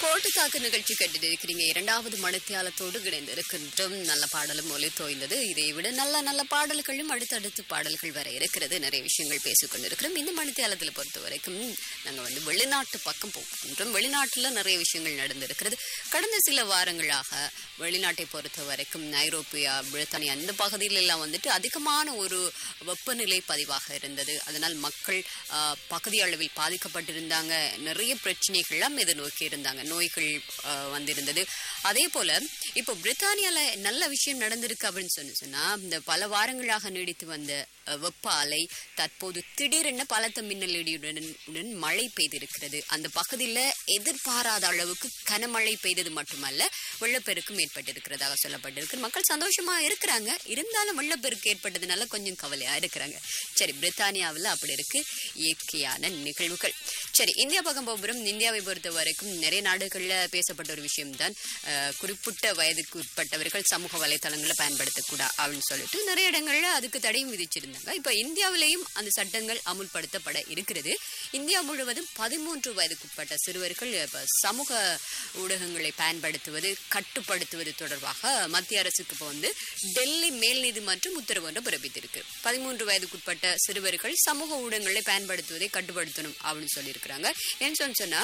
போட்டு தாக்கு நிகழ்ச்சி கேட்டுட்டு இருக்கிறீங்க இரண்டாவது மணித்தியாலத்தோடு இணைந்து இருக்கின்றோம் நல்ல பாடலும் ஒலி தோய்ந்தது இதை விட நல்ல நல்ல பாடல்களும் அடுத்தடுத்து பாடல்கள் வர இருக்கிறது நிறைய விஷயங்கள் பேசிக் கொண்டிருக்கிறோம் இந்த மணித்தியாலத்தில் பொறுத்த வரைக்கும் நாங்கள் வந்து வெளிநாட்டு பக்கம் போகின்றோம் வெளிநாட்டில் நிறைய விஷயங்கள் நடந்திருக்கிறது கடந்த சில வாரங்களாக வெளிநாட்டை பொறுத்த வரைக்கும் ஐரோப்பியா பிரித்தானியா அந்த பகுதியில எல்லாம் வந்துட்டு அதிகமான ஒரு வெப்பநிலை பதிவாக இருந்தது அதனால் மக்கள் ஆஹ், பகுதி அளவில் பாதிக்கப்பட்டிருந்தாங்க நிறைய பிரச்சனைகள்லாம் இதை நோக்கி இருந்தாங்க நோய்கள் ஆஹ், வந்திருந்தது அதே போல இப்போ பிரித்தானியால நல்ல விஷயம் நடந்திருக்கு அப்படின்னு சொல்லி சொன்னா இந்த பல வாரங்களாக நீடித்து வந்த அஹ், வெப்ப அலை தற்போது திடீரென பலத்த மின்னல் இடியுடன் உடன் மழை பெய்திருக்கிறது அந்த பகுதியில் எதிர்பாராத அளவுக்கு கனமழை பெய்தது மட்டுமல்ல வெள்ளப்பெருக்கும் ஏற்பட்டிருக்கிறதாக சொல்லப்பட்டிருக்கு மக்கள் சந்தோஷமா இருக்கிறாங்க இருந்தாலும் வெள்ளப்பெருக்கு ஏற்பட்டதுனால கொஞ்சம் கவலையா இருக்கிறாங்க சரி பிரித்தானியாவில் அப்படி இருக்கு இயற்கையான நிகழ்வுகள் சரி இந்தியா பக்கம் போகிறோம் இந்தியாவை பொறுத்த வரைக்கும் நிறைய நாடுகள்ல பேசப்பட்ட ஒரு விஷயம்தான் அஹ், குறிப்பிட்ட வயதுக்கு உட்பட்டவர்கள் சமூக வலைத்தளங்களை பயன்படுத்தக்கூடாது அப்படின்னு சொல்லிட்டு நிறைய இடங்கள்ல அதுக்கு தடையும் விதிச்சிருந்தாங்க இப்ப இந்தியாவிலேயும் அந்த சட்டங்கள் அமுல்படுத்தப்பட இருக்கிறது இந்தியா முழுவதும் பதிமூன்று வயதுக்குட்பட்ட சிறுவர்கள் இப்ப சமூக ஊடகங்களை பயன்படுத்துவது கட்டுப்படுத்துவது தொடர்பாக மத்திய அரசுக்கு இப்போ வந்து டெல்லி மேல் நீதிமன்றம் உத்தரவு ஒன்று பிறப்பித்திருக்கு பதிமூன்று வயதுக்குட்பட்ட சிறுவர்கள் சமூக ஊடகங்களை பயன்படுத்துவதை கட்டுப்படுத்தணும் அப்படின்னு சொல்லியிருக்கிறாங்க ஏன்னு சொல்லி சொன்னா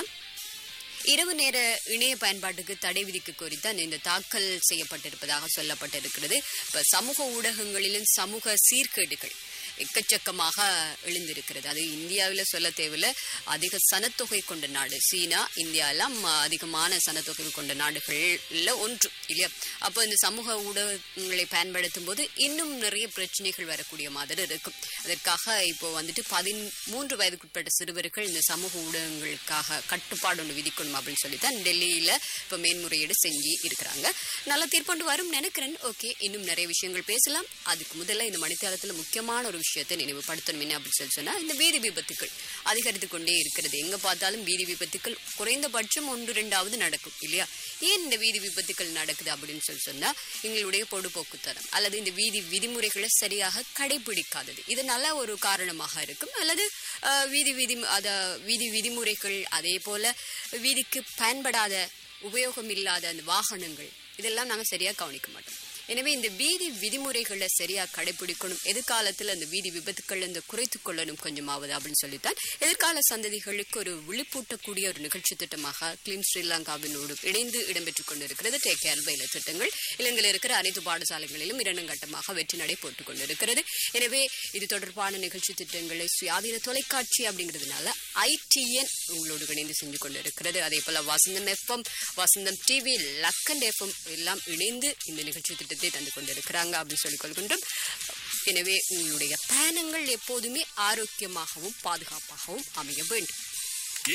இரவு நேர இணைய பயன்பாட்டுக்கு தடை விதிக்க கோரித்தான் இந்த தாக்கல் செய்யப்பட்டிருப்பதாக சொல்லப்பட்டிருக்கிறது இப்ப சமூக ஊடகங்களிலும் சமூக சீர்கேடுகள் எக்கச்சக்கமாக எழுந்திருக்கிறது அது இந்தியாவில் சொல்ல தேவையில்ல அதிக சனத்தொகை கொண்ட நாடு சீனா இந்தியா எல்லாம் அதிகமான சனத்தொகை கொண்ட நாடுகள்ல ஒன்று இல்லையா அப்போ இந்த சமூக ஊடகங்களை பயன்படுத்தும் போது இன்னும் நிறைய பிரச்சனைகள் வரக்கூடிய மாதிரி இருக்கும் அதற்காக இப்போ வந்துட்டு பதிமூன்று வயதுக்குட்பட்ட சிறுவர்கள் இந்த சமூக ஊடகங்களுக்காக கட்டுப்பாடு ஒன்று விதிக்கணும் அப்படின்னு சொல்லி தான் டெல்லியில இப்போ மேன்முறையீடு செஞ்சு இருக்கிறாங்க நல்ல தீர்ப்பொண்டு வரும் நினைக்கிறேன் ஓகே இன்னும் நிறைய விஷயங்கள் பேசலாம் அதுக்கு முதல்ல இந்த மணித்தாளத்தில் முக்கியமான ஒரு விஷயத்தை நினைவுபடுத்தணும் என்ன அப்படின்னு சொல்லி சொன்னா இந்த வீதி விபத்துக்கள் அதிகரித்து கொண்டே இருக்கிறது எங்க பார்த்தாலும் வீதி விபத்துக்கள் குறைந்தபட்சம் ஒன்று ரெண்டாவது நடக்கும் இல்லையா ஏன் இந்த வீதி விபத்துக்கள் நடக்குது அப்படின்னு சொல்லி சொன்னா எங்களுடைய பொடுபோக்குத்தனம் அல்லது இந்த வீதி விதிமுறைகளை சரியாக கடைபிடிக்காதது இது நல்ல ஒரு காரணமாக இருக்கும் அல்லது அஹ், வீதி விதி அத வீதி விதிமுறைகள் அதே போல வீதிக்கு பயன்படாத உபயோகம் இல்லாத அந்த வாகனங்கள் இதெல்லாம் நாங்கள் சரியாக கவனிக்க மாட்டோம் எனவே இந்த வீதி விதிமுறைகளை சரியா கடைபிடிக்கணும் எதிர்காலத்தில் அந்த வீதி விபத்துக்கள் இந்த குறைத்துக் கொள்ளணும் கொஞ்சமாவது அப்படின்னு சொல்லித்தான் எதிர்கால சந்ததிகளுக்கு ஒரு விழிப்பூட்டக்கூடிய ஒரு நிகழ்ச்சி திட்டமாக கிளீன் ஸ்ரீலங்காவினோடு இணைந்து இடம்பெற்றுக் கொண்டிருக்கிறது டேக் கேர் வேலை திட்டங்கள் இலங்கையில் இருக்கிற அனைத்து பாடசாலைகளிலும் இரண்டு கட்டமாக வெற்றி நடை போட்டுக் கொண்டிருக்கிறது எனவே இது தொடர்பான நிகழ்ச்சி திட்டங்களை சுயாதீன தொலைக்காட்சி அப்படிங்கிறதுனால ஐடிஎன் உங்களோடு இணைந்து செஞ்சு கொண்டிருக்கிறது அதே போல வசந்தம் எஃப்எம் வசந்தம் டிவி லக்கண்ட் எஃப்எம் எல்லாம் இணைந்து இந்த நிகழ்ச்சி திட்டத்தை தந்து கொண்டிருக்கிறாங்க அப்படின்னு சொல்லிக் கொள்கின்றோம் எனவே உங்களுடைய பயணங்கள் எப்போதுமே ஆரோக்கியமாகவும் பாதுகாப்பாகவும் அமைய வேண்டும்